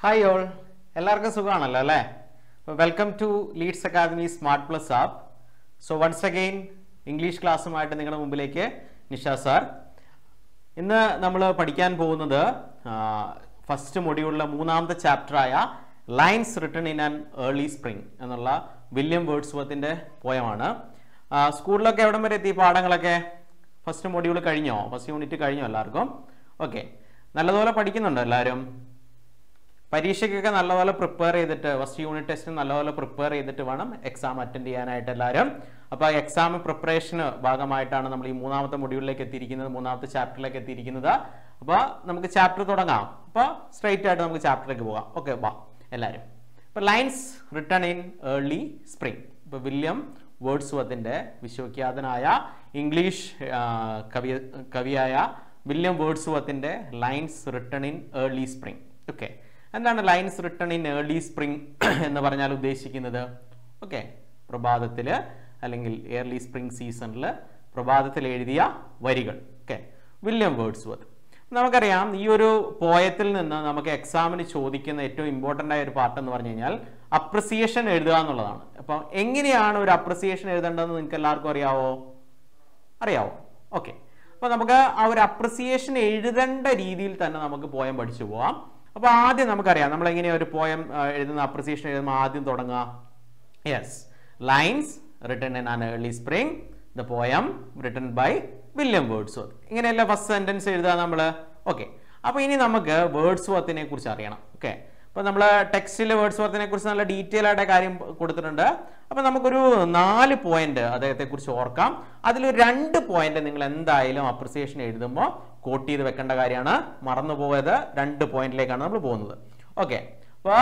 Hi all എല്ലാവർക്കും സുഖമാണല്ലോ അല്ലേ welcome to leads academy smart plus app so once again English ക്ലാസ്സുമായിട്ട് നിങ്ങളുടെ മുമ്പിലേക്ക് നിഷ സാർ ഇന്ന് നമ്മൾ പഠിക്കാൻ പോകുന്നത് ഫസ്റ്റ് മൊഡ്യൂളിലെ മൂന്നാമത്തെ ചാപ്റ്ററായ lines written in an early spring എന്നുള്ള വില്യം വേർഡ്സ്വർത്തിൻ്റെ പോയമാണ് സ്കൂളിലൊക്കെ എവിടം വരെ എത്തി പാഠങ്ങളൊക്കെ ഫസ്റ്റ് മൊഡ്യൂൾ കഴിഞ്ഞോ ഫസ്റ്റ് യൂണിറ്റ് കഴിഞ്ഞോ എല്ലാവർക്കും ഓക്കെ നല്ലതുപോലെ പഠിക്കുന്നുണ്ടോ എല്ലാവരും പരീക്ഷയ്ക്കൊക്കെ നല്ലപോലെ പ്രിപ്പയർ ചെയ്തിട്ട് ഫസ്റ്റ് യൂണിറ്റ് ടെസ്റ്റ് നല്ലപോലെ പ്രിപ്പയർ ചെയ്തിട്ട് വേണം എക്സാം അറ്റൻഡ് ചെയ്യാനായിട്ട് എല്ലാവരും അപ്പോൾ എക്സാം പ്രിപ്പറേഷന് ഭാഗമായിട്ടാണ് നമ്മൾ ഈ മൂന്നാമത്തെ മൊഡ്യൂളിലേക്ക് എത്തിയിരിക്കുന്നത് മൂന്നാമത്തെ ചാപ്റ്ററിലേക്ക് എത്തിയിരിക്കുന്നത് അപ്പോൾ നമുക്ക് ചാപ്റ്റർ തുടങ്ങാം അപ്പോൾ സ്ട്രൈറ്റ് ആയിട്ട് നമുക്ക് ചാപ്റ്ററിലേക്ക് പോകാം ഓക്കെ വാ എല്ലാവരും ഇപ്പോൾ lines written in early spring ഇപ്പോൾ വില്യം വേർഡ്സ്വർത്തിൻ്റെ വിശ്വവിഖ്യാതനായ ഇംഗ്ലീഷ് ആ, കവി കവിയായ വില്യം വേർഡ്സ്വർത്തിൻ്റെ lines written in early spring okay എന്താണ് lines written in early spring എന്ന് പറഞ്ഞാൽ ഉദ്ദേശിക്കുന്നത് ഓക്കെ പ്രഭാതത്തിൽ അല്ലെങ്കിൽ ഏർലി സ്പ്രിംഗ് സീസണിൽ പ്രഭാതത്തിൽ എഴുതിയ വരികൾ ഓക്കെ വില്യം വേർഡ്സ്വർത്ത് നമുക്കറിയാം ഈ ഒരു പോയത്തിൽ നിന്ന് നമുക്ക് എക്സാമിന് ചോദിക്കുന്ന ഏറ്റവും ഇമ്പോർട്ടൻ്റ് ആയ ഒരു പാർട്ട് എന്ന് പറഞ്ഞു കഴിഞ്ഞാൽ അപ്രിസിയേഷൻ എഴുതുക എന്നുള്ളതാണ് അപ്പം എങ്ങനെയാണ് ഒരു അപ്രിസിയേഷൻ എഴുതേണ്ടതെന്ന് നിങ്ങൾക്ക് എല്ലാവർക്കും അറിയാവോ അറിയാവോ ഓക്കെ അപ്പോൾ നമുക്ക് ആ ഒരു അപ്രിസിയേഷൻ എഴുതേണ്ട രീതിയിൽ തന്നെ നമുക്ക് പോയം പഠിച്ചു പോവാം അപ്പോൾ ആദ്യം നമുക്കറിയാം നമ്മൾ എങ്ങനെയാണ് ഒരു പോയം എഴുതുന്ന അപ്രിസിയേഷൻ എഴുതുമ്പോൾ ആദ്യം തുടങ്ങുക yes lines written in an early spring the poem written by William Wordsworth ഇങ്ങനെയല്ല ഫസ്റ്റ് സെന്റൻസ് എഴുതുക നമ്മൾ ഓക്കെ അപ്പോൾ ഇനി നമുക്ക് വേർഡ്സ്വർത്തിനെ കുറിച്ച് അറിയണം ഓക്കെ അപ്പോൾ നമ്മൾ ടെക്സ്റ്റിൽ വേർഡ്സ്വർത്തിനെ കുറിച്ച് നല്ല ഡീറ്റെയിൽ ആയിട്ട് കാര്യം കൊടുത്തിട്ടുണ്ട് അപ്പോൾ നമുക്കൊരു നാല് പോയിന്റ് അദ്ദേഹത്തെ കുറിച്ച് ഓർക്കാം അതിലൊരു രണ്ട് പോയിന്റ് നിങ്ങൾ എന്തായാലും അപ്രിസിയേഷൻ എഴുതുമ്പോൾ കോട്ട് ചെയ്ത് വെക്കേണ്ട കാര്യമാണ് മറന്നു പോയത് രണ്ട് പോയിന്റിലേക്കാണ് നമ്മൾ പോകുന്നത് ഓക്കെ അപ്പോൾ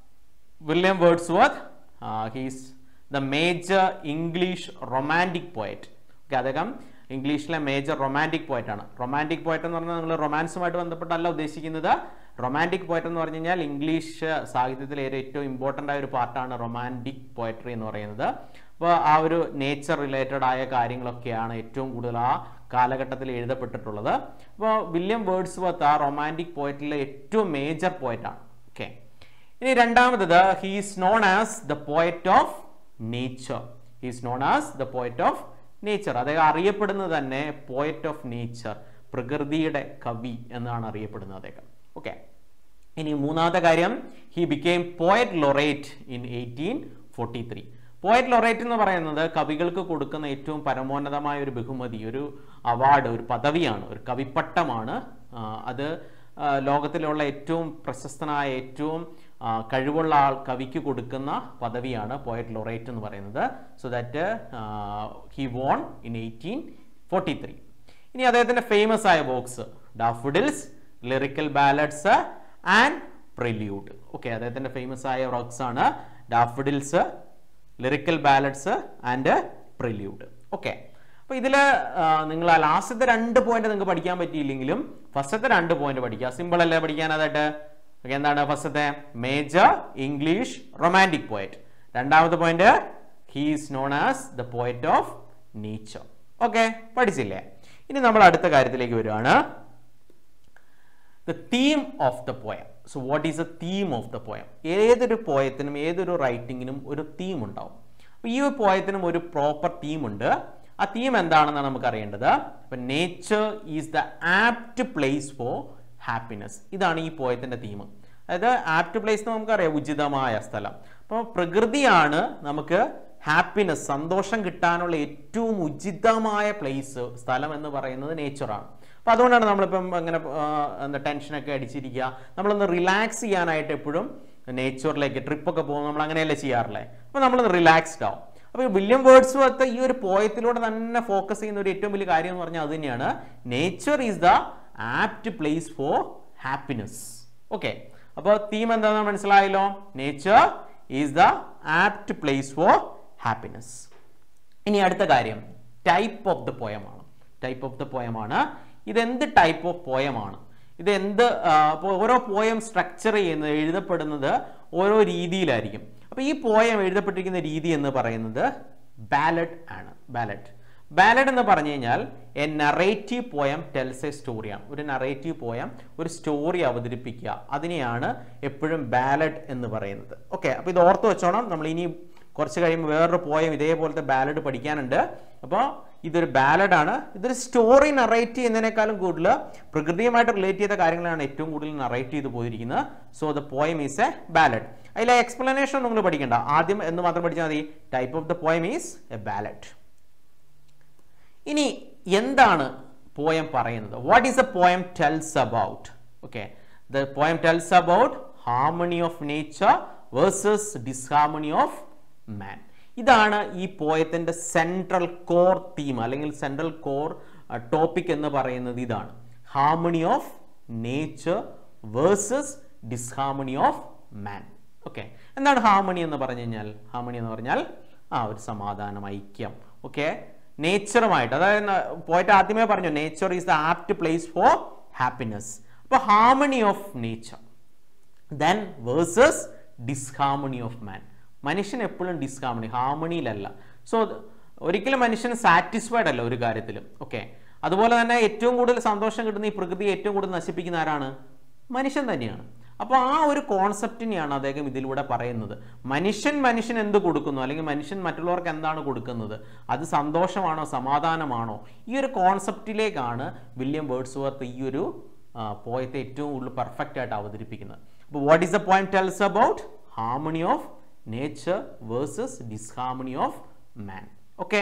William Wordsworth he's the major English romantic poet okay അദ്ദേഹം ഇംഗ്ലീഷിലെ മേജർ റൊമാൻറ്റിക് പോയറ്റ് ആണ് റൊമാൻറ്റിക് പോയറ്റ് എന്ന് പറഞ്ഞാൽ നിങ്ങൾ റൊമാൻസുമായിട്ട് ബന്ധപ്പെട്ടല്ല ഉദ്ദേശിക്കുന്നത് റൊമാൻറ്റിക് പോയറ്റ് എന്ന് പറഞ്ഞു കഴിഞ്ഞാൽ ഇംഗ്ലീഷ് സാഹിത്യത്തിലെ ഒരു ഏറ്റവും ഇമ്പോർട്ടൻ്റ് ആയ ഒരു പാർട്ടാണ് റൊമാൻറ്റിക് പോയട്രി എന്ന് പറയുന്നത് അപ്പോൾ ആ ഒരു നേച്ചർ റിലേറ്റഡ് ആയ കാര്യങ്ങളൊക്കെയാണ് ഏറ്റവും കൂടുതൽ ആ കാലഘട്ടത്തിൽ എഴുതപ്പെട്ടിട്ടുള്ളത് അപ്പോൾ വില്യം വേർഡ്സ്വർത്ത് ആ റൊമാൻറ്റിക് പോയറ്റിലെ ഏറ്റവും മേജർ പോയറ്റാണ് ഓക്കെ ഇനി രണ്ടാമത്തത് he's known as the poet of nature he's known as the poet of nature അദ്ദേഹം അറിയപ്പെടുന്നത് തന്നെ പോയറ്റ് ഓഫ് നേച്ചർ പ്രകൃതിയുടെ കവി എന്നാണ് അറിയപ്പെടുന്നത് അദ്ദേഹം ഓക്കെ ഇനി മൂന്നാമത്തെ കാര്യം he became poet laureate in eighteen forty three poet laureate എന്ന് പറയുന്നത് കവികൾക്ക് കൊടുക്കുന്ന ഏറ്റവും പരമോന്നതമായ ഒരു ബഹുമതി ഒരു അവാർഡ് ഒരു പദവിയാണ് ഒരു കവിപ്പട്ടമാണ് ആ, അത് ആ, ലോകത്തിലുള്ള ഏറ്റവും പ്രശസ്തനായ ഏറ്റവും ആ, കഴിവുള്ള ആൾ കവിക്ക് കൊടുക്കുന്ന പദവിയാണ് പോയറ്റ് ലൊറേറ്റ് എന്ന് പറയുന്നത് so that he won in eighteen forty three ഇനി അദ്ദേഹത്തിന്റെ ഫേമസ് ആയ books daffodils lyrical ballads and prelude okay അദ്ദേഹത്തിന്റെ ഫേമസ് ആയ വർക്ക്സ് ആണ് daffodils lyrical ballads and prelude okay അപ്പൊ ഇതില് നിങ്ങൾ ലാസ്റ്റത്തെ രണ്ട് പോയിന്റ് നിങ്ങൾക്ക് പഠിക്കാൻ പറ്റിയില്ലെങ്കിലും ഫസ്റ്റത്തെ രണ്ട് പോയിന്റ് പഠിക്കുക സിമ്പിൾ അല്ലേ പഠിക്കാൻ അതായിട്ട് Okay, എന്താണ് ഫസ്റ്റത്തെ മേജർ ഇംഗ്ലീഷ് റൊമാൻറ്റിക് പോയറ്റ് രണ്ടാമത്തെ point he's known as the poet of nature okay പഠിച്ചില്ലേ ഇനി നമ്മൾ അടുത്ത കാര്യത്തിലേക്ക് വരുവാണ് the theme of the poem so what is the theme of the poem ഏതൊരു പോയത്തിനും ഏതൊരു റൈറ്റിങ്ങിനും ഒരു തീം ഉണ്ടാവും അപ്പോൾ ഈ ഒരു പോയത്തിനും ഒരു പ്രോപ്പർ തീം ഉണ്ട് ആ തീം എന്താണെന്നാണ് നമുക്ക് അറിയേണ്ടത് ഇപ്പം nature is the apt place for happiness ഇതാണ് ഈ പോയത്തിൻ്റെ തീം അതായത് ആപ്റ്റ് പ്ലേസ് എന്ന് നമുക്കറിയാം ഉചിതമായ സ്ഥലം അപ്പോൾ പ്രകൃതിയാണ് നമുക്ക് ഹാപ്പിനെസ് സന്തോഷം കിട്ടാനുള്ള ഏറ്റവും ഉചിതമായ പ്ലേസ് സ്ഥലം എന്ന് പറയുന്നത് നേച്ചറാണ് അപ്പോൾ അതുകൊണ്ടാണ് നമ്മളിപ്പം അങ്ങനെ ആ, എന്താ ടെൻഷനൊക്കെ അടിച്ചിരിക്കുക നമ്മളൊന്ന് റിലാക്സ് ചെയ്യാനായിട്ട് എപ്പോഴും നേച്ചറിലേക്ക് ട്രിപ്പൊക്കെ പോകുമ്പോൾ നമ്മൾ അങ്ങനെയല്ലേ ചെയ്യാറില്ലേ അപ്പോൾ നമ്മളൊന്ന് റിലാക്സ്ഡ് ആവും അപ്പോൾ ഈ വില്യം വേർഡ്സ് വർത്ത് ഈ ഒരു പോയത്തിലൂടെ തന്നെ ഫോക്കസ് ചെയ്യുന്ന ഒരു ഏറ്റവും വലിയ കാര്യം എന്ന് പറഞ്ഞാൽ അത് തന്നെയാണ് nature is the apt place for happiness okay അപ്പോൾ തീം എന്താണെന്ന് മനസ്സിലായല്ലോ nature is the apt place for happiness ഇനി അടുത്ത കാര്യം ടൈപ്പ് ഓഫ് ദ പോയമാണ് ടൈപ്പ് ഓഫ് ദ പോയമാണ് ഇതെന്ത് ടൈപ്പ് ഓഫ് പോയമാണ് ഇത് എന്ത് അപ്പോൾ ഓരോ പോയം സ്ട്രക്ചർ ചെയ്യുന്നത് എഴുതപ്പെടുന്നത് ഓരോ രീതിയിലായിരിക്കും അപ്പോൾ ഈ പോയം എഴുതപ്പെട്ടിരിക്കുന്ന രീതി എന്ന് പറയുന്നത് ബാലറ്റ് ആണ് ബാലറ്റ് ബാലഡ് എന്ന് പറഞ്ഞു കഴിഞ്ഞാൽ a narrative poem tells a സ്റ്റോറിയാണ് ഒരു നറേറ്റീവ് പോയം ഒരു സ്റ്റോറി അവതരിപ്പിക്കുക അതിനെയാണ് എപ്പോഴും ബാലഡ് എന്ന് പറയുന്നത് ഓക്കെ അപ്പോൾ ഇത് ഓർത്ത് വെച്ചോണം നമ്മൾ ഇനി കുറച്ച് കഴിയുമ്പോൾ വേറൊരു പോയം ഇതേപോലത്തെ ബാലഡ് പഠിക്കാനുണ്ട് അപ്പോൾ ഇതൊരു ബാലഡാണ് ഇതൊരു സ്റ്റോറി നറേറ്റ് ചെയ്യുന്നതിനേക്കാളും കൂടുതൽ പ്രകൃതിയുമായിട്ട് റിലേറ്റ് ചെയ്ത കാര്യങ്ങളാണ് ഏറ്റവും കൂടുതൽ നറേറ്റ് ചെയ്ത് പോയിരിക്കുന്നത് so the poem is a ballad അതിലെ എക്സ്പ്ലനേഷൻ നിങ്ങൾ പഠിക്കണ്ട ആദ്യം എന്ന് മാത്രം പഠിച്ചാൽ മതി type of the poem is a ballad ഇനി എന്താണ് പോയം പറയുന്നത് what is a poem tells about okay the poem tells about harmony of nature versus disharmony of man ഇതാണ് ഈ പോയത്തിന്റെ സെൻട്രൽ കോർ തീം അല്ലെങ്കിൽ സെൻട്രൽ കോർ ടോപ്പിക് എന്ന് പറയുന്നത് ഇതാണ് harmony of nature versus disharmony of man okay എന്താണ് harmony എന്ന് പറഞ്ഞു കഴിഞ്ഞാൽ ഹാർമണി എന്ന് പറഞ്ഞാൽ ആ ഒരു സമാധാനം ഐക്യം ഓക്കെ നേച്ചറുമായിട്ട് അതായത് പോയിട്ട് ആദ്യമേ പറഞ്ഞു nature is the apt place for happiness അപ്പോൾ harmony of nature then versus disharmony of man മനുഷ്യൻ എപ്പോഴും ഡിസ്ഹാർമണി ഹാർമണിയിലല്ല സോ ഒരിക്കലും മനുഷ്യൻ സാറ്റിസ്ഫൈഡ് അല്ല ഒരു കാര്യത്തിലും ഓക്കെ അതുപോലെ തന്നെ ഏറ്റവും കൂടുതൽ സന്തോഷം കിട്ടുന്ന ഈ പ്രകൃതിയെ ഏറ്റവും കൂടുതൽ നശിപ്പിക്കുന്ന ആരാണ് മനുഷ്യൻ തന്നെയാണ് അപ്പോൾ ആ ഒരു കോൺസെപ്റ്റിനെയാണ് അദ്ദേഹം ഇതിലൂടെ പറയുന്നത് മനുഷ്യൻ മനുഷ്യൻ എന്ത് കൊടുക്കുന്നു അല്ലെങ്കിൽ മനുഷ്യൻ മറ്റുള്ളവർക്ക് എന്താണ് കൊടുക്കുന്നത് അത് സന്തോഷമാണോ സമാധാനമാണോ ഈ ഒരു കോൺസെപ്റ്റിലേക്കാണ് വില്യം വേർഡ്സ് വർത്ത് ഈ ഒരു പോയത്തെ ഏറ്റവും കൂടുതൽ പെർഫെക്റ്റ് ആയിട്ട് അവതരിപ്പിക്കുന്നത് അപ്പോൾ what is the point tells about harmony of nature versus disharmony of man okay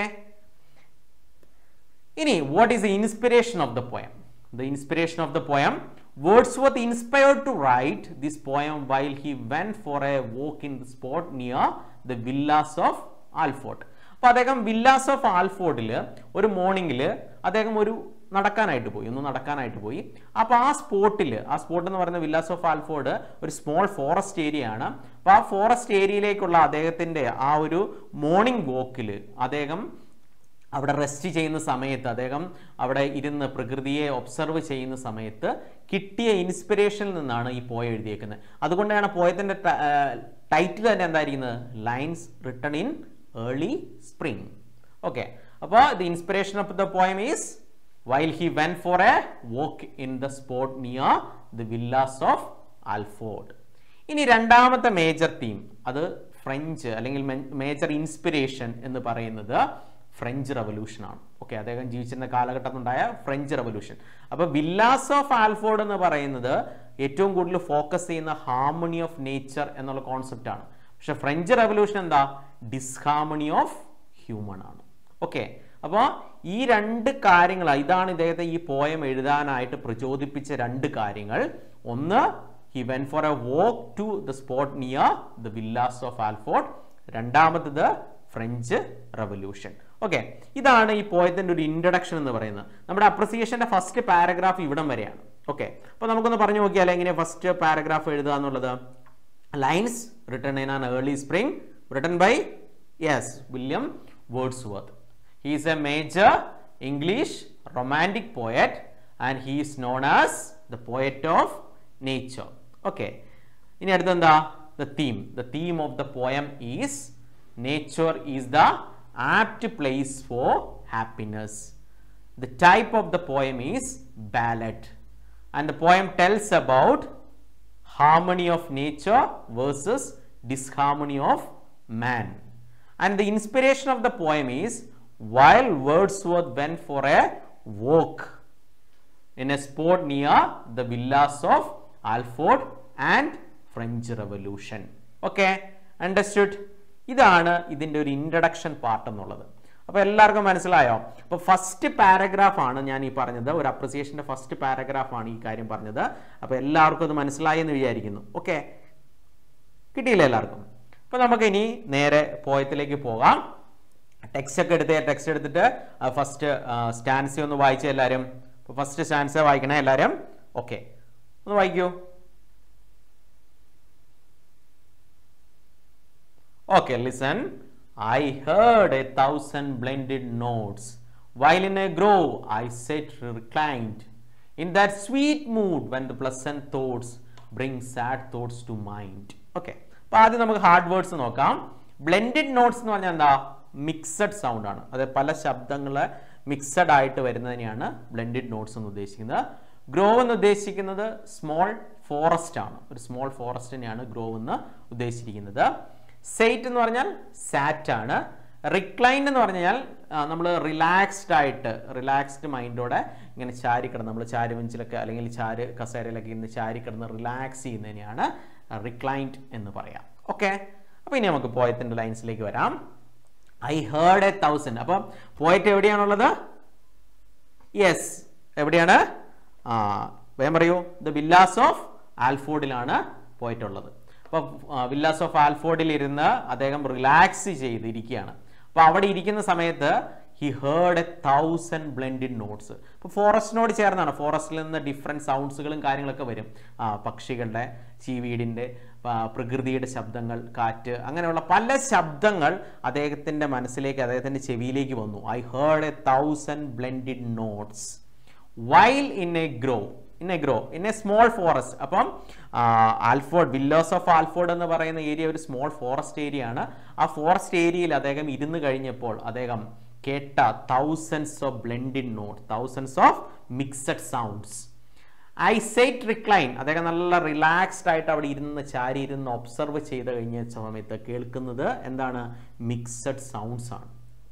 ഇനി what is the inspiration of the poem the inspiration of the poem Wordsworth inspired to write this poem while he went for a walk in the spot near the villas of Alford. അപ്പോൾ അദ്ദേഹം villas of ആൽഫോർഡിൽ ഒരു മോർണിംഗിൽ അദ്ദേഹം ഒരു നടക്കാനായിട്ട് പോയി ഒന്ന് നടക്കാനായിട്ട് പോയി അപ്പോൾ ആ സ്പോട്ടിൽ ആ സ്പോട്ട് എന്ന് പറയുന്ന വില്ലാസ് ഓഫ് ആൽഫോർഡ് ഒരു സ്മോൾ ഫോറസ്റ്റ് ഏരിയ ആണ് അപ്പോൾ ആ ഫോറസ്റ്റ് ഏരിയയിലേക്കുള്ള അദ്ദേഹത്തിൻ്റെ ആ ഒരു മോർണിംഗ് വോക്കിൽ അദ്ദേഹം അവിടെ റെസ്റ്റ് ചെയ്യുന്ന സമയത്ത് അദ്ദേഹം അവിടെ ഇരുന്ന് പ്രകൃതിയെ ഒബ്സർവ് ചെയ്യുന്ന സമയത്ത് കിട്ടിയ ഇൻസ്പിറേഷനിൽ നിന്നാണ് ഈ പോയ എഴുതിയേക്കുന്നത് അതുകൊണ്ടാണ് പോയത്തിൻ്റെ ടൈറ്റിൽ തന്നെ എന്തായിരിക്കുന്നത് lines written in early spring okay അപ്പോൾ the inspiration of the poem is while he went for a walk in the spot near the villas of Alford ഇനി രണ്ടാമത്തെ മേജർ തീം അത് ഫ്രഞ്ച് അല്ലെങ്കിൽ മേജർ ഇൻസ്പിറേഷൻ എന്ന് പറയുന്നത് French revolution ആണ് ഓക്കെ അദ്ദേഹം ജീവിച്ചിരുന്ന കാലഘട്ടത്തിലുണ്ടായ ഫ്രഞ്ച് റവല്യൂഷൻ അപ്പോൾ വില്ലാസ് ഓഫ് ആൽഫോർഡ് എന്ന് പറയുന്നത് ഏറ്റവും കൂടുതൽ ഫോക്കസ് ചെയ്യുന്ന ഹാർമണി ഓഫ് നേച്ചർ എന്നുള്ള കോൺസെപ്റ്റ് ആണ് പക്ഷെ ഫ്രഞ്ച് റവല്യൂഷൻ എന്താ ഡിസ്ഹാർമണി ഓഫ് ഹ്യൂമൺ ആണ് ഓക്കെ അപ്പോൾ ഈ രണ്ട് കാര്യങ്ങൾ ഇതാണ് ഇദ്ദേഹത്തെ ഈ പോയം എഴുതാനായിട്ട് പ്രചോദിപ്പിച്ച രണ്ട് കാര്യങ്ങൾ ഒന്ന് he went for a walk to the spot near the villas of Alford രണ്ടാമത്തത് ഫ്രഞ്ച് റവല്യൂഷൻ ഓക്കെ ഇതാണ് ഈ പോയത്തിന്റെ ഒരു ഇൻട്രഡക്ഷൻ എന്ന് പറയുന്നത് നമ്മുടെ അപ്രിസിയേഷന്റെ ഫസ്റ്റ് പാരഗ്രാഫ് ഇവിടം വരെയാണ് ഓക്കെ അപ്പോൾ നമുക്കൊന്ന് പറഞ്ഞു നോക്കിയാൽ എങ്ങനെ ഫസ്റ്റ് പാരഗ്രാഫ് എഴുതുക എന്നുള്ളത് lines written in an early spring written by yes William Wordsworth he is a major English romantic poet and he is known as the poet of nature okay ഇനി അടുത്തെന്താ the theme the theme of the poem is nature is the apt place for happiness. The type of the poem is ballad and the poem tells about harmony of nature versus disharmony of man. And the inspiration of the poem is while Wordsworth went for a walk in a spot near the villas of Alford and French Revolution. Okay, understood? ഇതാണ് ഇതിൻ്റെ ഒരു introduction part എന്നുള്ളത് അപ്പോൾ എല്ലാവർക്കും മനസ്സിലായോ അപ്പോൾ first paragraph ആണ് ഞാൻ ഈ പറഞ്ഞത് ഒരു അപ്രിസിയേഷൻ്റെ ഫസ്റ്റ് പാരഗ്രാഫ് ആണ് ഈ കാര്യം പറഞ്ഞത് അപ്പോൾ എല്ലാവർക്കും അത് മനസ്സിലായി എന്ന് വിചാരിക്കുന്നു ഓക്കെ കിട്ടിയില്ല എല്ലാവർക്കും അപ്പോൾ നമുക്ക് ഇനി നേരെ പോയത്തിലേക്ക് പോകാം ടെക്സ്റ്റ് ഒക്കെ എടുത്ത് ടെക്സ്റ്റ് എടുത്തിട്ട് ഫസ്റ്റ് സ്റ്റാൻസി ഒന്ന് വായിച്ച എല്ലാവരും അപ്പോൾ ഫസ്റ്റ് സ്റ്റാൻസ് വായിക്കണേ എല്ലാവരും ഓക്കെ ഒന്ന് വായിക്കൂ Okay, listen. I heard a thousand blended notes while in a grove I sat reclined in that sweet mood when the pleasant thoughts bring sad thoughts to mind. Okay. അപ്പോൾ ആദ്യം നമുക്ക് hard words നോക്കാം blended notes എന്ന് പറഞ്ഞാൽ എന്താ mixed sound ആണ് അതായത് പല ശബ്ദങ്ങൾ മിക്സഡ് ആയിട്ട് വരുന്നതിനെയാണ് ബ്ലെൻഡഡ് നോട്ട്സ് എന്ന് ഉദ്ദേശിക്കുന്നത് ഗ്രോവ് എന്ന് ഉദ്ദേശിക്കുന്നത് സ്മോൾ ഫോറസ്റ്റ് ആണ് ഒരു സ്മോൾ ഫോറസ്റ്റിനെയാണ് ഗ്രോവ് എന്ന് ഉദ്ദേശിച്ചിരിക്കുന്നത് സെയ്റ്റ് എന്ന് പറഞ്ഞാൽ സാറ്റ് ആണ് റിക്ലൈൻ എന്ന് പറഞ്ഞാൽ നമ്മൾ റിലാക്സ്ഡ് ആയിട്ട് റിലാക്സ്ഡ് മൈൻഡോടെ ഇങ്ങനെ ചാരി കിടന്ന് നമ്മൾ ചാരുവഞ്ചിലൊക്കെ അല്ലെങ്കിൽ ചാര് കസേരയിലൊക്കെ ഇന്ന് ചാരി കിടന്ന് റിലാക്സ് ചെയ്യുന്നതിനെയാണ് റിക്ലൈൻഡ് എന്ന് പറയാം ഓക്കെ അപ്പോൾ ഇനി നമുക്ക് പോയത്തിൻ്റെ ലൈൻസിലേക്ക് വരാം ഐ ഹേർഡ് എ തൗസൻഡ് അപ്പം പോയറ്റ് എവിടെയാണുള്ളത് യെസ് എവിടെയാണ് ആ വേഗം പറയൂ ദ വില്ലാസ് ഓഫ് ആൽഫോർഡിലാണ് പോയിട്ടുള്ളത് അപ്പോൾ വില്ലാസ് ഓഫ് ആൽഫോർഡിൽ ഇരുന്ന് അദ്ദേഹം റിലാക്സ് ചെയ്തിരിക്കുകയാണ് അപ്പോൾ അവിടെ ഇരിക്കുന്ന സമയത്ത് he heard a thousand blended notes ഇപ്പോൾ ഫോറസ്റ്റിനോട് ചേർന്നാണ് ഫോറസ്റ്റിൽ നിന്ന് ഡിഫറെൻറ്റ് സൗണ്ട്സുകളും കാര്യങ്ങളൊക്കെ വരും ആ പക്ഷികളുടെ ചീവീടിൻ്റെ പ്രകൃതിയുടെ ശബ്ദങ്ങൾ കാറ്റ് അങ്ങനെയുള്ള പല ശബ്ദങ്ങൾ അദ്ദേഹത്തിൻ്റെ മനസ്സിലേക്ക് അദ്ദേഹത്തിൻ്റെ ചെവിയിലേക്ക് വന്നു I heard a thousand blended notes while in a grove in a grove in a small forest അപ്പം ആൽഫോർഡ് വില്ലോസ് ഓഫ് ആൽഫോർഡ് എന്ന് പറയുന്ന ഏരിയ ഒരു സ്മോൾ ഫോറസ്റ്റ് ഏരിയ ആണ് ആ ഫോറസ്റ്റ് ഏരിയയിൽ അദ്ദേഹം ഇരുന്ന് കഴിഞ്ഞപ്പോൾ അദ്ദേഹം കേട്ട thousands of blended note thousands of mixed sounds I sat reclined അദ്ദേഹം നല്ല റിലാക്സ്ഡ് ആയിട്ട് അവിടെ ഇരുന്ന് ചാരി ഇരുന്ന് ഒബ്സർവ് ചെയ്ത് കഴിഞ്ഞ സമയത്ത് കേൾക്കുന്നത് എന്താണ് മിക്സഡ് സൗണ്ട്സ് ആണ്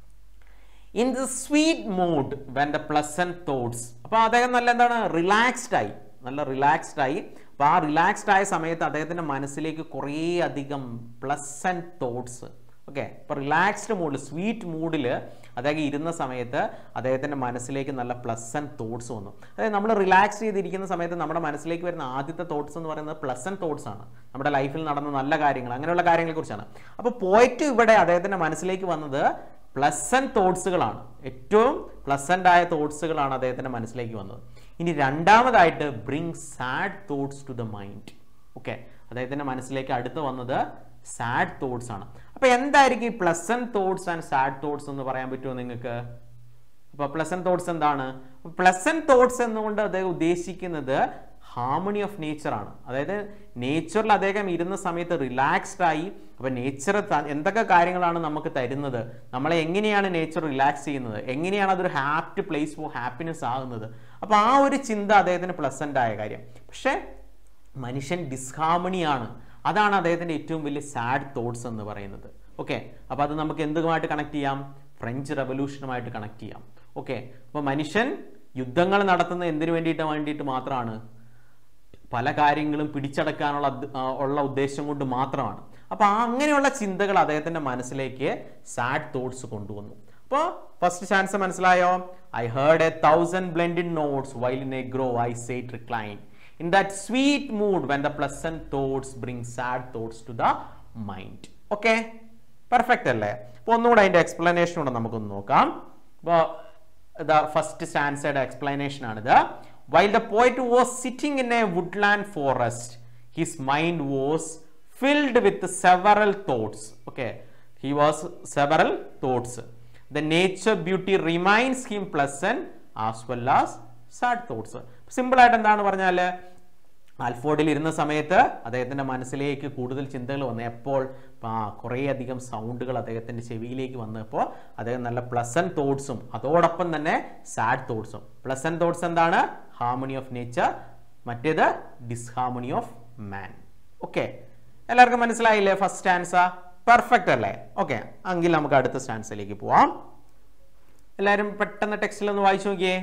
in the sweet mood when the pleasant thoughts അപ്പോൾ അദ്ദേഹം നല്ല എന്താണ് റിലാക്സ്ഡ് ആയി നല്ല റിലാക്സ്ഡ് ആയി അപ്പോൾ ആ റിലാക്സ്ഡ് ആയ സമയത്ത് അദ്ദേഹത്തിൻ്റെ മനസ്സിലേക്ക് കുറേ അധികം പ്ലസൻ തോട്ട്സ് ഓക്കെ ഇപ്പോൾ റിലാക്സ്ഡ് മൂഡിൽ സ്വീറ്റ് മൂഡിൽ അദ്ദേഹം ഇരുന്ന സമയത്ത് അദ്ദേഹത്തിൻ്റെ മനസ്സിലേക്ക് നല്ല പ്ലസൻ തോട്ട്സ് വന്നു അതായത് നമ്മൾ റിലാക്സ് ചെയ്തിരിക്കുന്ന സമയത്ത് നമ്മുടെ മനസ്സിലേക്ക് വരുന്ന ആദ്യത്തെ തോട്ട്സ് എന്ന് പറയുന്നത് പ്ലസൻ തോട്ട്സ് ആണ് നമ്മുടെ ലൈഫിൽ നടന്ന നല്ല കാര്യങ്ങൾ അങ്ങനെയുള്ള കാര്യങ്ങളെ കുറിച്ചാണ് അപ്പോൾ പോയിട്ട് ഇവിടെ അദ്ദേഹത്തിൻ്റെ മനസ്സിലേക്ക് വന്നത് പ്ലസൻ തോട്ട്സുകളാണ് ഏറ്റവും പ്ലസൻ്റ് ആയ തോട്ട്സുകളാണ് അദ്ദേഹത്തിൻ്റെ മനസ്സിലേക്ക് വന്നത് ഇനി രണ്ടാമതായിട്ട് bring sad thoughts to the mind okay അദ്ദേഹത്തിൻ്റെ മനസ്സിലേക്ക് അടുത്ത് വന്നത് സാഡ് തോട്ട്സ് ആണ് അപ്പോൾ എന്തായിരിക്കും ഈ pleasant thoughts and sad thoughts എന്ന് പറയാൻ പറ്റുമോ നിങ്ങൾക്ക് അപ്പോൾ പ്ലസൻ തോട്ട്സ് എന്താണ് പ്ലസൻ തോട്ട്സ് എന്നുകൊണ്ട് അദ്ദേഹം ഉദ്ദേശിക്കുന്നത് ഹാർമണി ഓഫ് നേച്ചർ ആണ് അതായത് നേച്ചറിൽ അദ്ദേഹം ഇരുന്ന സമയത്ത് റിലാക്സ്ഡ് ആയി അപ്പോൾ നേച്ചർ എന്തൊക്കെ കാര്യങ്ങളാണ് നമുക്ക് തരുന്നത് നമ്മളെ എങ്ങനെയാണ് നേച്ചർ റിലാക്സ് ചെയ്യുന്നത് എങ്ങനെയാണ് അതൊരു ഹാപ്പി പ്ലേസ് ഫോർ ഹാപ്പിനെസ് ആകുന്നത് അപ്പോൾ ആ ഒരു ചിന്ത അദ്ദേഹത്തിന് പ്ലസൻ്റ് ആയ കാര്യം പക്ഷേ മനുഷ്യൻ ഡിസ്ഹാർമണിയാണ് അതാണ് അദ്ദേഹത്തിൻ്റെ ഏറ്റവും വലിയ സാഡ് തോട്ട്സ് എന്ന് പറയുന്നത് ഓക്കെ അപ്പോൾ അത് നമുക്ക് എന്തുമായിട്ട് കണക്ട് ചെയ്യാം ഫ്രഞ്ച് റെവല്യൂഷനുമായിട്ട് കണക്ട് ചെയ്യാം ഓക്കെ അപ്പോൾ മനുഷ്യൻ യുദ്ധങ്ങൾ നടത്തുന്നത് എന്തിനു വേണ്ടിയിട്ട് വേണ്ടിയിട്ട് മാത്രമാണ് പല കാര്യങ്ങളും പിടിച്ചടക്കാനുള്ള ഉള്ള ഉദ്ദേശം കൊണ്ട് മാത്രമാണ് അപ്പോൾ ആ അങ്ങനെയുള്ള ചിന്തകൾ അദ്ദേഹത്തിൻ്റെ മനസ്സിലേക്ക് സാഡ് തോട്ട്സ് കൊണ്ടുവന്നു അപ്പോൾ ഫസ്റ്റ് ചാൻസ് മനസ്സിലായോ I heard a thousand blended notes while in a grove I sat reclined in that sweet mood when the pleasant thoughts bring sad thoughts to the mind okay perfect അല്ലേ അപ്പോൾ ഒന്നുകൂടെ അതിൻ്റെ explanation കൂടെ നമുക്കൊന്ന് നോക്കാം അപ്പോൾ the first സ്റ്റാൻസയുടെ explanation ആണിത് while the poet was sitting in a woodland forest his mind was filled with several thoughts okay he was several thoughts the nature beauty reminds him pleasant as well as sad thoughts simple ആയിട്ട് എന്താണ് പറഞ്ഞാൽ ആൽഫോർഡിൽ ഇരുന്ന സമയത്ത് അദ്ദേഹത്തിൻ്റെ മനസ്സിലേക്ക് കൂടുതൽ ചിന്തകൾ വന്നു എപ്പോൾ കുറേയധികം സൗണ്ടുകൾ അദ്ദേഹത്തിൻ്റെ ചെവിയിലേക്ക് വന്നപ്പോൾ അദ്ദേഹം നല്ല പ്ലസൻ തോട്ട്സും അതോടൊപ്പം തന്നെ സാഡ് തോട്ട്സും പ്ലസൻ തോട്ട്സ് എന്താണ് ഹാർമണി ഓഫ് നേച്ചർ മറ്റേത് ഡിസ്ഹാർമണി ഓഫ് മാൻ ഓക്കെ എല്ലാവർക്കും മനസ്സിലായില്ലേ ഫസ്റ്റ് സ്റ്റാൻസ പെർഫെക്റ്റ് അല്ലേ ഓക്കെ എങ്കിൽ നമുക്ക് അടുത്ത സ്റ്റാൻസിലേക്ക് പോവാം എല്ലാവരും പെട്ടെന്ന് ടെക്സ്റ്റിൽ ഒന്ന് വായിച്ചു നോക്കിയേ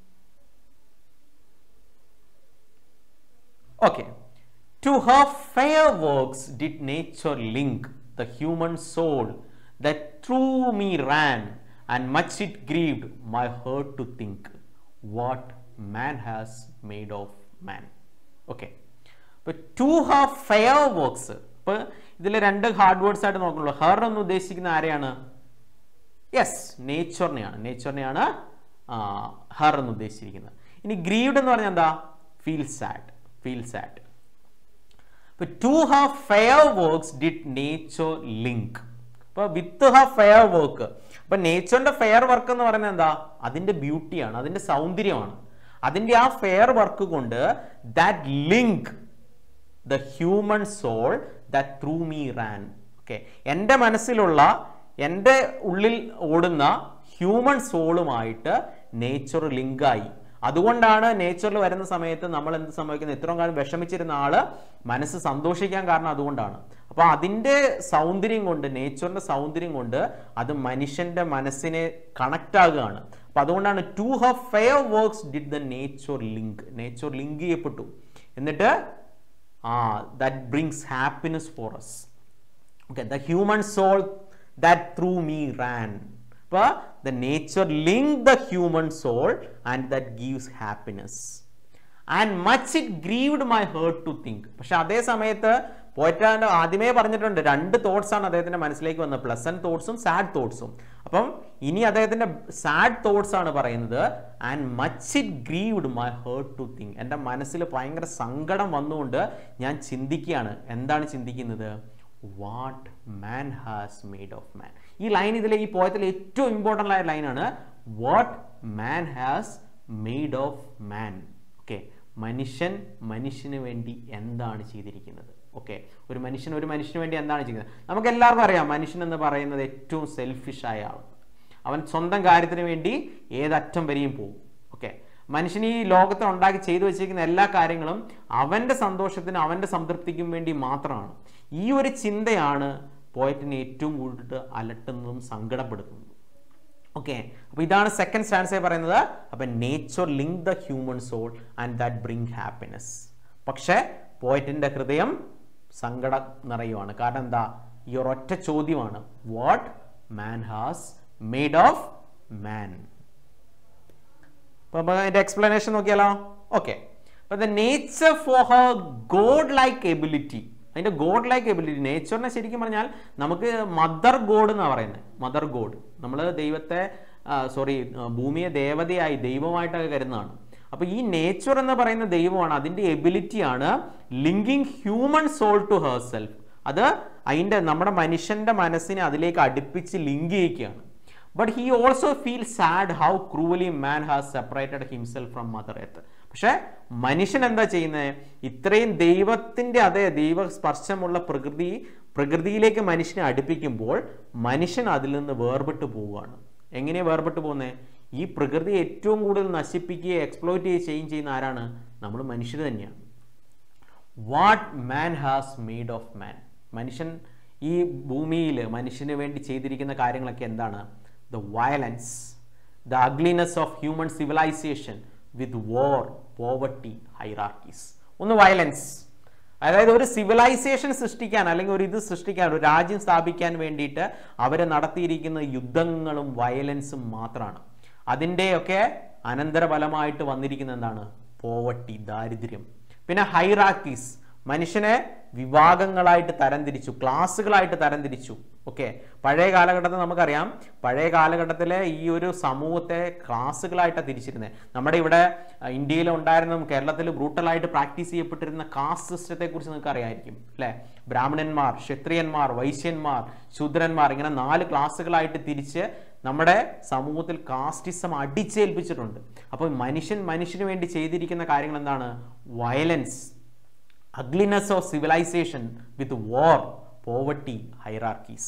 Okay. To her fair works did nature link the human soul that through me ran, and much it grieved my heart to think what man has made of man. Okay. അപ്പോൾ ടു ഹർ ഫെയർ വർക്ക്സ് ഇപ്പോൾ ഇതിൽ രണ്ട് hard words ആയിട്ട് നോക്കുള്ളൂ ഹർ എന്ന് ഉദ്ദേശിക്കുന്ന ആരെയാണ് yes നേച്ചറിനെയാണ് നേച്ചറിനെയാണ് Har എന്ന് ഉദ്ദേശിച്ചിരിക്കുന്നത് ഇനി ഗ്രീവ്ഡ് എന്ന് പറഞ്ഞാൽ എന്താ ഫീൽ സാഡ് ഫീൽ സാഡ് ഇപ്പൊ to her fair works did nature link ഇപ്പൊ വിത്ത് ഹർ ഫെയർ വർക്ക് അപ്പൊ നേച്ചറിന്റെ ഫെയർ വർക്ക് എന്ന് പറയുന്നത് എന്താ അതിന്റെ ബ്യൂട്ടിയാണ് അതിന്റെ സൗന്ദര്യമാണ് അതിന്റെ ആ ഫെയർ വർക്ക് കൊണ്ട് that link the human soul that through me ran okay എൻ്റെ മനസ്സിലുള്ള എൻ്റെ ഉള്ളിൽ ഓടുന്ന ഹ്യൂമൻ സോളുമായിട്ട് നേച്ചർ ലിങ്കായി അതുകൊണ്ടാണ് നേച്ചറിൽ വരുന്ന സമയത്ത് നമ്മൾ എന്ത് സംഭവിക്കുന്നത് ഇത്രയും കാലം വിഷമിച്ചിരുന്ന ആള് മനസ്സ് സന്തോഷിക്കാൻ കാരണം അതുകൊണ്ടാണ് അപ്പൊ അതിന്റെ സൗന്ദര്യം കൊണ്ട് നേച്ചറിന്റെ സൗന്ദര്യം കൊണ്ട് അത് മനുഷ്യന്റെ മനസ്സിനെ കണക്ട് ആകുകയാണ് അപ്പൊ അതുകൊണ്ടാണ് to her fair works did the nature link nature link ചെയ്യപ്പെട്ടു എന്നിട്ട് ആ that brings happiness for us okay the human soul that through me ran അപ്പോൾ the nature linked the human soul and that gives happiness and much it grieved my heart to think പക്ഷെ അതേ സമയത്ത് പോയിട്ടാണ്ട് ആദ്യമേ പറഞ്ഞിട്ടുണ്ട് രണ്ട് thoughts ആണ് അദ്ദേഹത്തിന്റെ മനസ്സിലേക്ക് വന്നത് പ്ലസന്റ് തോട്ട്സും സാഡ് തോട്ട്സും അപ്പം ഇനി അദ്ദേഹത്തിന്റെ സാഡ് തോട്ട്സ് ആണ് പറയുന്നത് and much it grieved my heart to think എൻ്റെ മനസ്സിൽ ഭയങ്കര സങ്കടം വന്നുകൊണ്ട് ഞാൻ ചിന്തിക്കുകയാണ് എന്താണ് ചിന്തിക്കുന്നത് what man has made of man ഈ ലൈൻ ഇതിലെ ഈ പോയത്തിലെ ഏറ്റവും ഇമ്പോർട്ടൻ്റ് ആയ ലൈനാണ് what man has made of man okay മനുഷ്യൻ മനുഷ്യന് വേണ്ടി എന്താണ് ചെയ്തിരിക്കുന്നത് ഓക്കെ ഒരു മനുഷ്യൻ ഒരു മനുഷ്യന് വേണ്ടി എന്താണ് ചെയ്യുന്നത് നമുക്ക് എല്ലാവർക്കും അറിയാം മനുഷ്യൻ എന്ന് പറയുന്നത് ഏറ്റവും സെൽഫിഷ് ആയ ആൾ അവൻ സ്വന്തം കാര്യത്തിന് വേണ്ടി ഏതറ്റം വരെയും പോകും ഓക്കെ മനുഷ്യൻ ഈ ലോകത്തെ ഉണ്ടാക്കി ചെയ്തു വെച്ചിരിക്കുന്ന എല്ലാ കാര്യങ്ങളും അവൻ്റെ സന്തോഷത്തിനും അവൻ്റെ സംതൃപ്തിക്കും വേണ്ടി മാത്രമാണ് ഈ ഒരു ചിന്തയാണ് പോയറ്റിനെ ഏറ്റവും കൂടുതൽ അലട്ടുന്നതും സങ്കടപ്പെടുത്തുന്നതും ഓക്കെ അപ്പൊ ഇതാണ് സെക്കൻഡ് സ്റ്റാൻസേ പറയുന്നത് അപ്പൊ nature link the human soul and that bring happiness പക്ഷേ പോയറ്റിന്റെ ഹൃദയം സങ്കടം നിറയുവാണ് കാരണം എന്താ ഈ ഒരൊറ്റ ചോദ്യമാണ് what man has made of man അപ്പൊ നമുക്ക് അതിന്റെ എക്സ്പ്ലനേഷൻ നോക്കിയാലോ ഓക്കെ അപ്പൊ the nature for her god like ability അതിന്റെ ഗോഡ് ലൈക്ക് എബിലിറ്റി നേച്ചറിനെ ശരിക്കും പറഞ്ഞാൽ നമുക്ക് മദർ ഗോഡ് എന്നാണ് പറയുന്നത് മദർ ഗോഡ് നമ്മൾ ദൈവത്തെ സോറി ഭൂമിയെ ദേവതയായി ദൈവമായിട്ടൊക്കെ കരുതുന്നതാണ് അപ്പൊ ഈ നേച്ചർ എന്ന് പറയുന്ന ദൈവമാണ് അതിന്റെ എബിലിറ്റിയാണ് linking human soul to herself അത് അതിന്റെ നമ്മുടെ മനുഷ്യന്റെ മനസ്സിനെ അതിലേക്ക് അടുപ്പിച്ച് ലിങ്ക് ചെയ്യിക്കുകയാണ് but he also feel sad how cruelly man has separated himself from mother earth പക്ഷെ മനുഷ്യൻ എന്താ ചെയ്യുന്നത് ഇത്രയും ദൈവത്തിന്റെ അതേ ദൈവ സ്പർശമുള്ള പ്രകൃതി പ്രകൃതിയിലേക്ക് മനുഷ്യനെ അടുപ്പിക്കുമ്പോൾ മനുഷ്യൻ അതിൽ നിന്ന് വേർപെട്ട് പോവുകയാണ് എങ്ങനെയാണ് വേർപെട്ട് പോകുന്നത് ഈ പ്രകൃതി ഏറ്റവും കൂടുതൽ നശിപ്പിക്കുകയും എക്സ്പ്ലോയിറ്റ് ചെയ്യുകയും ചെയ്യുന്ന ആരാണ് നമ്മൾ മനുഷ്യർ തന്നെയാണ് what man has made of man മനുഷ്യൻ ഈ ഭൂമിയിൽ മനുഷ്യന് വേണ്ടി ചെയ്തിരിക്കുന്ന കാര്യങ്ങളൊക്കെ എന്താണ് the violence the ugliness of human civilization with war poverty hierarchies ഒന്ന് വയലൻസ് അതായത് ഒരു സിവിലൈസേഷൻ സൃഷ്ടിക്കാൻ അല്ലെങ്കിൽ ഒരു ഇത് സൃഷ്ടിക്കാൻ ഒരു രാജ്യം സ്ഥാപിക്കാൻ വേണ്ടിയിട്ട് അവരെ നടത്തിയിരിക്കുന്ന യുദ്ധങ്ങളും വയലൻസും മാത്രമാണ് അതിൻ്റെയൊക്കെ അനന്തരഫലമായിട്ട് വന്നിരിക്കുന്ന എന്താണ് പോവട്ടി ദാരിദ്ര്യം പിന്നെ ഹൈറാക്കീസ് മനുഷ്യനെ വിഭാഗങ്ങളായിട്ട് തരംതിരിച്ചു ക്ലാസ്സുകളായിട്ട് തരംതിരിച്ചു ഓക്കെ പഴയ കാലഘട്ടത്തിൽ നമുക്കറിയാം പഴയ കാലഘട്ടത്തിലെ ഈ ഒരു സമൂഹത്തെ ക്ലാസ്സുകളായിട്ടാണ് തിരിച്ചിരുന്നത് നമ്മുടെ ഇവിടെ ഇന്ത്യയിൽ ഉണ്ടായിരുന്ന കേരളത്തിൽ ബ്രൂട്ടലായിട്ട് പ്രാക്ടീസ് ചെയ്യപ്പെട്ടിരുന്ന കാസ്റ്റ് സിസ്റ്റത്തെ കുറിച്ച് നിങ്ങൾക്ക് അറിയായിരിക്കും അല്ലെ ബ്രാഹ്മണന്മാർ ക്ഷത്രിയന്മാർ വൈശ്യന്മാർ ശൂദ്രന്മാർ ഇങ്ങനെ നാല് ക്ലാസ്സുകളായിട്ട് തിരിച്ച് നമ്മുടെ സമൂഹത്തിൽ കാസ്റ്റിസം അടിച്ചേൽപ്പിച്ചിട്ടുണ്ട് അപ്പോൾ മനുഷ്യൻ മനുഷ്യന് വേണ്ടി ചെയ്തിരിക്കുന്ന കാര്യങ്ങൾ എന്താണ് violence ugliness of civilization with war, poverty, hierarchies.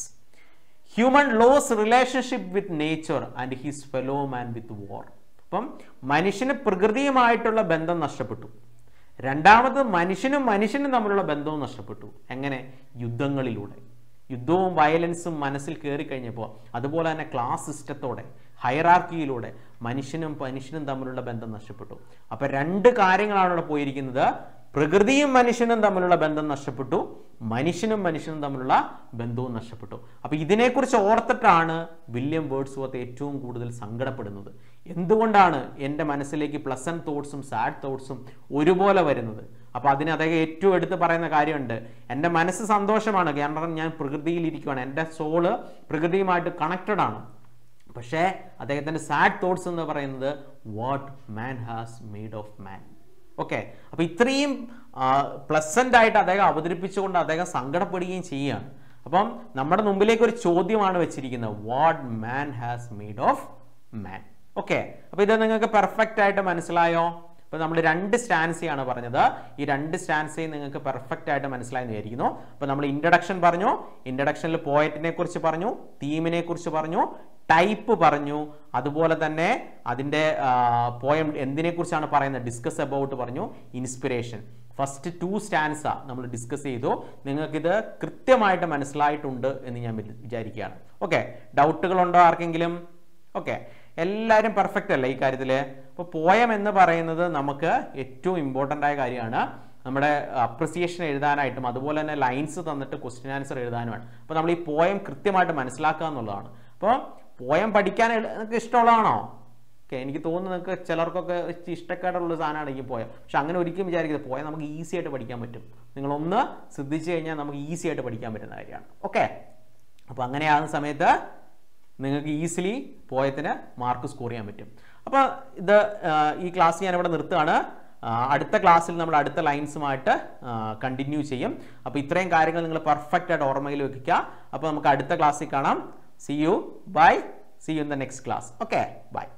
Human lost relationship with nature and his fellow man with war. അപ്പം മനുഷ്യന് പ്രകൃതിയുമായിട്ടുള്ള ബന്ധം നഷ്ടപ്പെട്ടു രണ്ടാമത് മനുഷ്യനും മനുഷ്യനും തമ്മിലുള്ള ബന്ധവും നഷ്ടപ്പെട്ടു എങ്ങനെ യുദ്ധങ്ങളിലൂടെ യുദ്ധവും വയലൻസും മനസ്സിൽ കയറി കഴിഞ്ഞപ്പോൾ അതുപോലെ തന്നെ ക്ലാസ് സിസ്റ്റത്തോടെ ഹൈറാർക്കിയിലൂടെ മനുഷ്യനും മനുഷ്യനും തമ്മിലുള്ള ബന്ധം നഷ്ടപ്പെട്ടു അപ്പൊ രണ്ട് കാര്യങ്ങളാണ് ഇവിടെ പോയിരിക്കുന്നത് പ്രകൃതിയും മനുഷ്യനും തമ്മിലുള്ള ബന്ധം നഷ്ടപ്പെട്ടു മനുഷ്യനും മനുഷ്യനും തമ്മിലുള്ള ബന്ധവും നഷ്ടപ്പെട്ടു അപ്പൊ ഇതിനെക്കുറിച്ച് ഓർത്തിട്ടാണ് വില്യം വേർഡ്സ്വർത്ത് ഏറ്റവും കൂടുതൽ സങ്കടപ്പെടുന്നത് എന്തുകൊണ്ടാണ് എൻ്റെ മനസ്സിലേക്ക് പ്ലസന്റ് തോട്ട്സും സാഡ് തോട്ട്സും ഒരുപോലെ വരുന്നത് അപ്പൊ അതിന് അദ്ദേഹം ഏറ്റവും എടുത്ത് പറയുന്ന കാര്യമുണ്ട് എൻ്റെ മനസ്സ് സന്തോഷമാണ് കാരണം ഞാൻ പ്രകൃതിയിൽ ഇരിക്കുകയാണ് എൻ്റെ സോള് പ്രകൃതിയുമായിട്ട് കണക്റ്റഡ് ആണ് പക്ഷേ അദ്ദേഹത്തിൻ്റെ സാഡ് തോട്ട്സ് എന്ന് പറയുന്നത് what man has made of man okay അപ്പൊ ഇത്രയും പ്ലസന്റ് ആയിട്ട് അദ്ദേഹം അവതരിപ്പിച്ചുകൊണ്ട് അദ്ദേഹം സങ്കടപ്പെടുകയും ചെയ്യുകയാണ് അപ്പം നമ്മുടെ മുമ്പിലേക്ക് ഒരു ചോദ്യമാണ് വെച്ചിരിക്കുന്നത് what man has made of man okay അപ്പൊ ഇത് നിങ്ങൾക്ക് പെർഫെക്റ്റ് ആയിട്ട് മനസ്സിലായോ അപ്പൊ അപ്പോൾ നമ്മൾ രണ്ട് സ്റ്റാൻസയാണ് പറഞ്ഞത് ഈ രണ്ട് സ്റ്റാൻസയും നിങ്ങൾക്ക് പെർഫെക്റ്റ് ആയിട്ട് മനസ്സിലായെന്ന് വിചാരിക്കുന്നു അപ്പോൾ നമ്മൾ ഇൻട്രഡക്ഷൻ പറഞ്ഞു ഇൻട്രഡക്ഷനിൽ പോയറ്റിനെ കുറിച്ച് പറഞ്ഞു തീമിനെ കുറിച്ച് പറഞ്ഞു ടൈപ്പ് പറഞ്ഞു അതുപോലെ തന്നെ അതിൻ്റെ പോയം എന്തിനെ കുറിച്ചാണ് പറയുന്നത് ഡിസ്കസ് അബൌട്ട് പറഞ്ഞു ഇൻസ്പിറേഷൻ ഫസ്റ്റ് ടു സ്റ്റാൻസ നമ്മൾ ഡിസ്കസ് ചെയ്തു നിങ്ങൾക്കിത് കൃത്യമായിട്ട് മനസ്സിലായിട്ടുണ്ട് എന്ന് ഞാൻ വിച- വിചാരിക്കുകയാണ് ഓക്കെ ഡൗട്ടുകളുണ്ടോ ആർക്കെങ്കിലും ഓക്കെ എല്ലാവരും പെർഫെക്റ്റ് അല്ലേ ഈ കാര്യത്തിൽ അപ്പോൾ പോയം എന്ന് പറയുന്നത് നമുക്ക് ഏറ്റവും ഇമ്പോർട്ടൻ്റ് ആയ കാര്യമാണ് നമ്മുടെ അപ്രിസിയേഷൻ എഴുതാനായിട്ടും അതുപോലെ തന്നെ ലൈൻസ് തന്നിട്ട് ക്വസ്റ്റ്യൻ ആൻസർ എഴുതാനുമാണ് അപ്പോൾ നമ്മൾ ഈ പോയം കൃത്യമായിട്ട് മനസ്സിലാക്കുക എന്നുള്ളതാണ് അപ്പോൾ പോയം പഠിക്കാൻ എളു- നിങ്ങൾക്ക് ഇഷ്ടമുള്ളതാണോ ഓക്കെ എനിക്ക് തോന്നുന്നു നിങ്ങൾക്ക് ചിലർക്കൊക്കെ ഇച്ചിരി ഇഷ്ടക്കേടുള്ള സാധനമാണ് ഈ പോയം പക്ഷെ അങ്ങനെ ഒരിക്കലും വിചാരിക്കരുത് പോയം നമുക്ക് ഈസി ആയിട്ട് പഠിക്കാൻ പറ്റും നിങ്ങളൊന്ന് ശ്രദ്ധിച്ചു കഴിഞ്ഞാൽ നമുക്ക് ഈസി ആയിട്ട് പഠിക്കാൻ പറ്റുന്ന കാര്യമാണ് ഓക്കെ അപ്പോൾ അങ്ങനെയാകുന്ന സമയത്ത് നിങ്ങൾക്ക് ഈസിലി പോയത്തിന് മാർക്ക് സ്കോർ ചെയ്യാൻ പറ്റും അപ്പോൾ ഇത് ആ, ഈ ക്ലാസ് ഞാൻ ഇവിടെ നിർത്തുകയാണ് ആ, അടുത്ത ക്ലാസ്സിൽ നമ്മൾ അടുത്ത ലൈൻസുമായിട്ട് കണ്ടിന്യൂ ചെയ്യും അപ്പോൾ ഇത്രയും കാര്യങ്ങൾ നിങ്ങൾ പെർഫെക്റ്റ് ആയിട്ട് ഓർമ്മയിൽ വെക്കുക അപ്പോൾ നമുക്ക് അടുത്ത ക്ലാസ്സിൽ കാണാം see you bye see you in the next class okay by